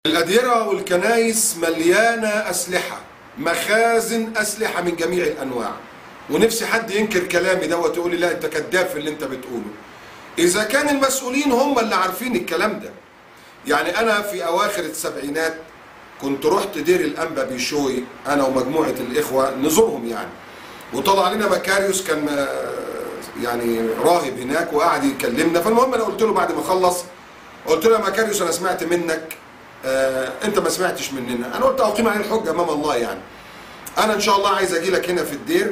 الأديرة والكنايس مليانة أسلحة مخازن أسلحة من جميع الأنواع ونفسي حد ينكر كلامي دوت يقول لي لا أنت كذاب في اللي أنت بتقوله إذا كان المسؤولين هم اللي عارفين الكلام ده يعني أنا في أواخر السبعينات كنت رحت دير الأنبا بيشوي أنا ومجموعة الإخوة نزورهم يعني وطلع لنا مكاريوس كان آه، يعني راهب هناك وقعد يكلمنا فالمهم أنا قلت له بعد ما خلص قلت له يا مكاريوس أنا سمعت منك آه، انت ما سمعتش مننا انا قلت اقيم عليه الحجه امام الله يعني انا ان شاء الله عايز اجي لك هنا في الدير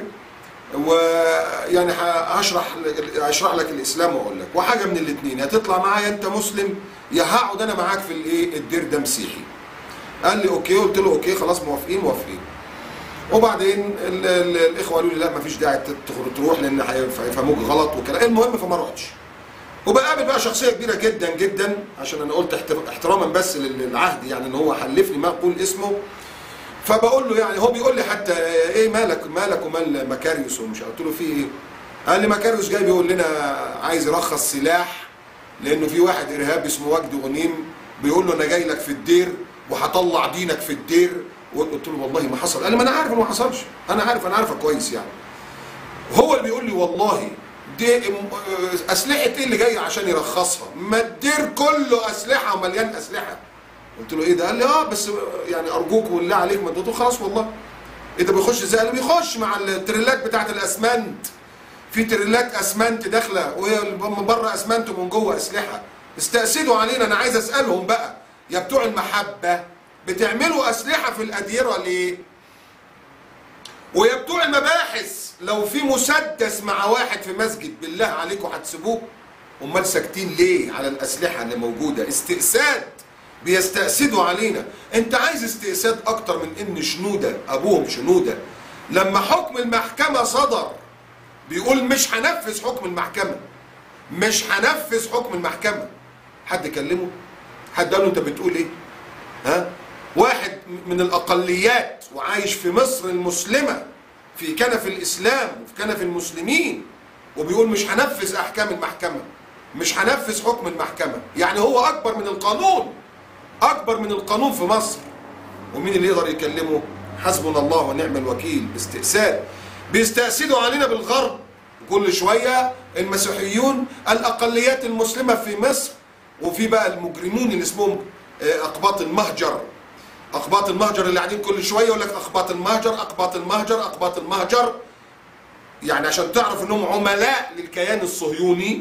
ويعني هشرح هشرح لك الاسلام واقول لك وحاجه من الاثنين يا تطلع معايا انت مسلم يا هقعد انا معاك في الايه الدير ده مسيحي قال لي اوكي قلت له اوكي خلاص موافقين موافقين وبعدين ال- ال- الاخوه قالوا لي لا مفيش داعي تت- تروح لان هيفهموك غلط وكلام المهم فما رحتش وبقابل بقى شخصيه كبيره جدا جدا عشان انا قلت احتر- احتراما بس لل- للعهد يعني ان هو حلفني ما اقول اسمه فبقول له يعني هو بيقول لي حتى ايه مالك مالك ومال مكاريوس ومش قلت له في ايه؟ قال لي مكاريوس جاي بيقول لنا عايز يرخص سلاح لانه في واحد ارهابي اسمه وجدي غنيم بيقول له انا جاي لك في الدير وهطلع دينك في الدير قلت له والله ما حصل قال لي ما انا عارف انه ما حصلش انا عارف انا عارفك كويس يعني هو اللي بيقول لي والله دي اسلحه ايه اللي جايه عشان يرخصها ما الدير كله اسلحه ومليان اسلحه قلت له ايه ده قال لي اه بس يعني ارجوك والله عليك ما قلت له خلاص والله ايه ده بيخش ازاي قال لي بيخش مع التريلات بتاعه الاسمنت في تريلات اسمنت داخله وهي من بره اسمنت ومن جوه اسلحه استأسدوا علينا انا عايز اسالهم بقى يا بتوع المحبه بتعملوا اسلحه في الاديره ليه ويا بتوع المباحث لو في مسدس مع واحد في مسجد بالله عليكم هتسيبوه امال ساكتين ليه على الاسلحه اللي موجوده استئساد بيستأسدوا علينا انت عايز استئساد اكتر من ان شنوده ابوهم شنوده لما حكم المحكمه صدر بيقول مش هنفذ حكم المحكمه مش هنفذ حكم المحكمه حد كلمه حد قال له انت بتقول ايه ها واحد من الاقليات وعايش في مصر المسلمه في كنف الاسلام وفي كنف المسلمين وبيقول مش هنفذ احكام المحكمه مش هنفذ حكم المحكمه يعني هو اكبر من القانون اكبر من القانون في مصر ومين اللي يقدر يكلمه حسبنا الله ونعم الوكيل استئساد بيستأسدوا علينا بالغرب كل شويه المسيحيون الاقليات المسلمه في مصر وفي بقى المجرمون اللي اسمهم آه، اقباط المهجر اقباط المهجر اللي قاعدين كل شويه يقول لك اقباط المهجر اقباط المهجر اقباط المهجر يعني عشان تعرف انهم عملاء للكيان الصهيوني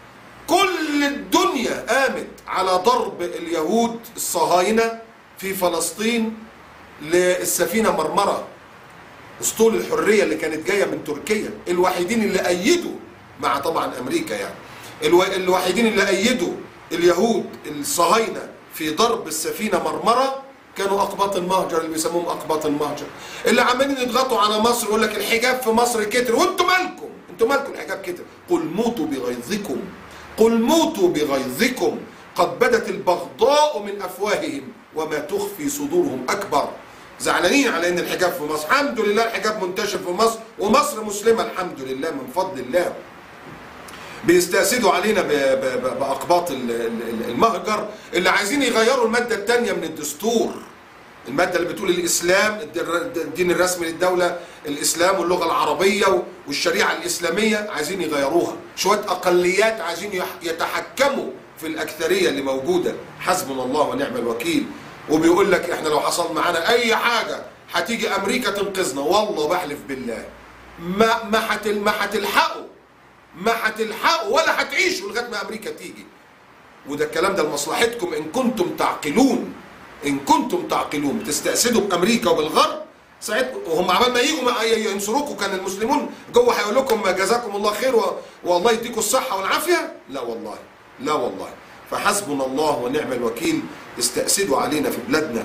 كل الدنيا قامت على ضرب اليهود الصهاينه في فلسطين للسفينه مرمره اسطول الحريه اللي كانت جايه من تركيا الوحيدين اللي ايدوا مع طبعا امريكا يعني الو... الوحيدين اللي ايدوا اليهود الصهاينه في ضرب السفينه مرمره كانوا اقباط المهجر اللي بيسموهم اقباط المهجر اللي عمالين يضغطوا على مصر يقول لك الحجاب في مصر كتر وانتوا مالكم انتوا مالكم الحجاب كتر قل موتوا بغيظكم قل موتوا بغيظكم قد بدت البغضاء من افواههم وما تخفي صدورهم اكبر زعلانين على ان الحجاب في مصر الحمد لله الحجاب منتشر في مصر ومصر مسلمه الحمد لله من فضل الله بيستأسدوا علينا ب- ب- ب- بأقباط ال- ال- المهجر اللي عايزين يغيروا المادة الثانية من الدستور المادة اللي بتقول الإسلام الد- الدين الرسمي للدولة الإسلام واللغة العربية والشريعة الإسلامية عايزين يغيروها شوية أقليات عايزين يح- يتحكموا في الأكثرية اللي موجودة حسبنا الله ونعم الوكيل وبيقول لك احنا لو حصل معانا أي حاجة هتيجي أمريكا تنقذنا والله بحلف بالله ما ما هتل- ما هتلحقوا ما هتلحقوا ولا هتعيشوا لغايه ما امريكا تيجي وده الكلام ده لمصلحتكم ان كنتم تعقلون ان كنتم تعقلون تستأسدوا بامريكا وبالغرب ساعتها وهم عمال ما يجوا ما ينصروكم كان المسلمون جوه هيقول لكم جزاكم الله خير و- والله يديكم الصحه والعافيه لا والله لا والله فحسبنا الله ونعم الوكيل استأسدوا علينا في بلادنا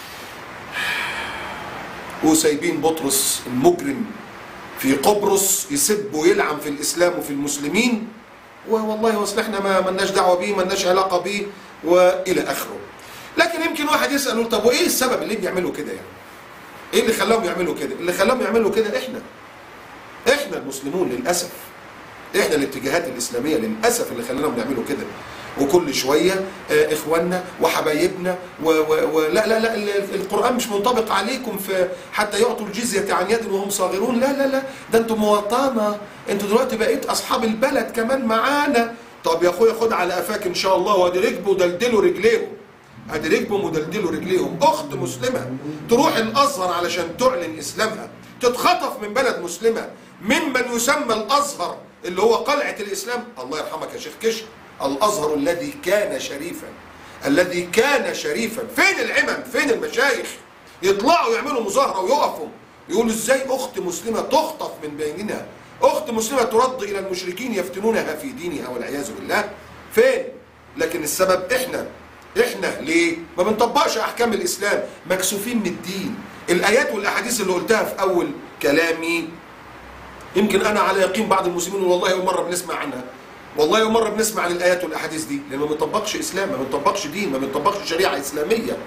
وسايبين بطرس المجرم في قبرص يسب ويلعن في الاسلام وفي المسلمين والله اصل احنا ما ملناش دعوه بيه ملناش علاقه بيه والى اخره لكن يمكن واحد يسال يقول طب وايه السبب اللي بيعملوا كده يعني ايه اللي خلاهم يعملوا كده اللي خلاهم يعملوا كده احنا احنا المسلمون للاسف احنا الاتجاهات الاسلاميه للاسف اللي خلانا نعملوا كده وكل شويه آه، اخواننا وحبايبنا و و و لا لا لا ال- القران مش منطبق عليكم في حتى يعطوا الجزيه عن يد وهم صاغرون لا لا لا ده انتم مواطنه انتوا دلوقتي بقيت اصحاب البلد كمان معانا طب يا اخويا خد على قفاك ان شاء الله وادي ركبوا ودلدلوا رجليهم ادي ركبهم ودلدلوا رجليهم اخت مسلمه تروح الازهر علشان تعلن اسلامها تتخطف من بلد مسلمه ممن يسمى الازهر اللي هو قلعه الاسلام الله يرحمك يا شيخ كشك الازهر الذي كان شريفا الذي كان شريفا فين العمم فين المشايخ يطلعوا يعملوا مظاهره ويقفوا يقولوا ازاي اخت مسلمه تخطف من بيننا اخت مسلمه ترد الى المشركين يفتنونها في دينها والعياذ بالله فين لكن السبب احنا احنا ليه ما بنطبقش احكام الاسلام مكسوفين من الدين الايات والاحاديث اللي قلتها في اول كلامي يمكن انا على يقين بعض المسلمين والله اول مره بنسمع عنها والله اول مره بنسمع عن الايات والاحاديث دي لان ما بنطبقش اسلام ما بنطبقش دين ما بنطبقش شريعه اسلاميه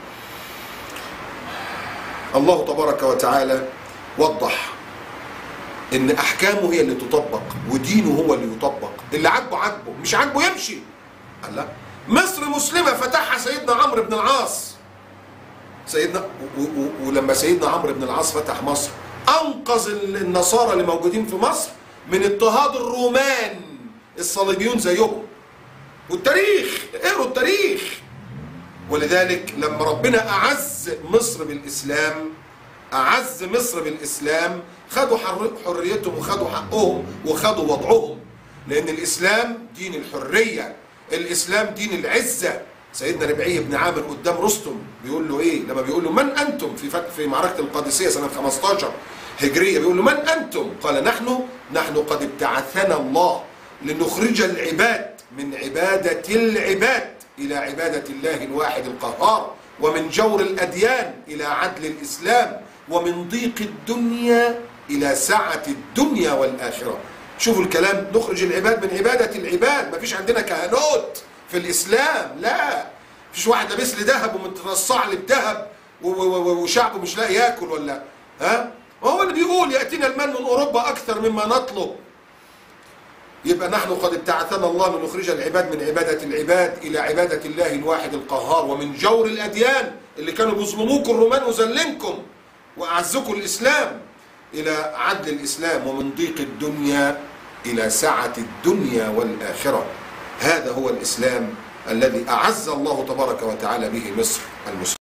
الله تبارك وتعالى وضح ان احكامه هي اللي تطبق ودينه هو اللي يطبق اللي عاجبه عاجبه مش عاجبه يمشي قال لا مصر مسلمه فتحها سيدنا عمرو بن العاص سيدنا و- و- ولما سيدنا عمرو بن العاص فتح مصر انقذ النصارى اللي موجودين في مصر من اضطهاد الرومان الصليبيون زيهم والتاريخ اقروا التاريخ ولذلك لما ربنا اعز مصر بالاسلام اعز مصر بالاسلام خدوا حر- حريتهم وخدوا حقهم وخدوا وضعهم لان الاسلام دين الحريه الاسلام دين العزه سيدنا ربعي بن عامر قدام رستم بيقول له ايه لما بيقول له من انتم في فك في معركه القادسيه سنه 15 هجريه بيقول له من انتم قال نحن نحن قد ابتعثنا الله لنخرج العباد من عباده العباد الى عباده الله الواحد القهار ومن جور الاديان الى عدل الاسلام ومن ضيق الدنيا الى سعه الدنيا والاخره شوفوا الكلام نخرج العباد من عباده العباد مفيش عندنا كهنوت في الاسلام لا مفيش واحد لابس لي ذهب ومترصع لي بذهب و- و- و- وشعبه مش لاقي ياكل ولا ها هو اللي بيقول ياتينا المال من اوروبا اكثر مما نطلب يبقى نحن قد ابتعثنا الله لنخرج العباد من عبادة العباد إلى عبادة الله الواحد القهار ومن جور الأديان اللي كانوا بيظلموكم الرومان وذلنكم وأعزكم الإسلام إلى عدل الإسلام ومن ضيق الدنيا إلى سعة الدنيا والآخرة هذا هو الإسلام الذي أعز الله تبارك وتعالى به مصر المسلمين